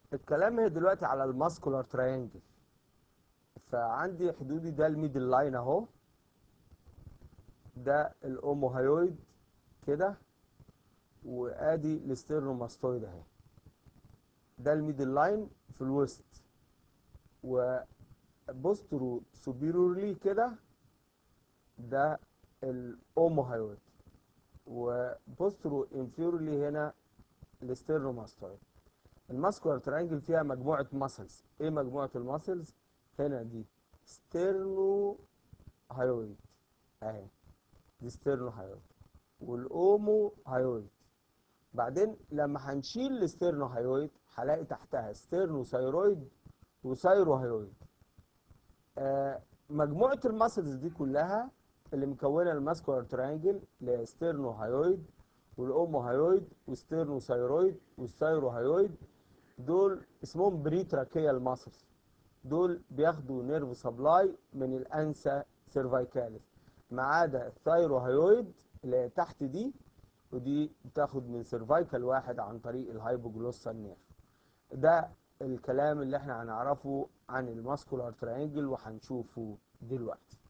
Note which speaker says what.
Speaker 1: الكلام هي دلوقتي على الماسكولار تراينجل فعندي حدودي ده الميدل لاين اهو ده الاوموهايويد كده وادي الاسترنوماستويد اهي ده الميدل لاين في الوسط وبوسترو سوبيرورلي كده ده الاوموهايويد وبوسترو انفيرورلي هنا الاسترنوماستويد الماسكولار ترينجل فيها مجموعه ماسلز ايه مجموعه الماسلز هنا دي ستيرنو هايويد اهي دي ستيرنو هايويد والاومو هايويد بعدين لما هنشيل الستيرنو هايويد هلاقي تحتها ستيرنو ثايرويد وثايرو هايويد آه مجموعه الماسلز دي كلها اللي مكونه الماسكولار ترينجل اللي هي ستيرنو هايويد والاومو هايويد وستيرنو ثايرويد والثايرو هايويد دول اسمهم بريتراكيال ماسلز دول بياخدوا نيرف سبلاي من الانسا سيرفايكاليس ما عدا الثايرو هايويد اللي هي تحت دي ودي بتاخد من سيرفايكال واحد عن طريق الهايبوجلوسال نيرف ده الكلام اللي احنا هنعرفه عن الماسكولار ترينجل وهنشوفه دلوقتي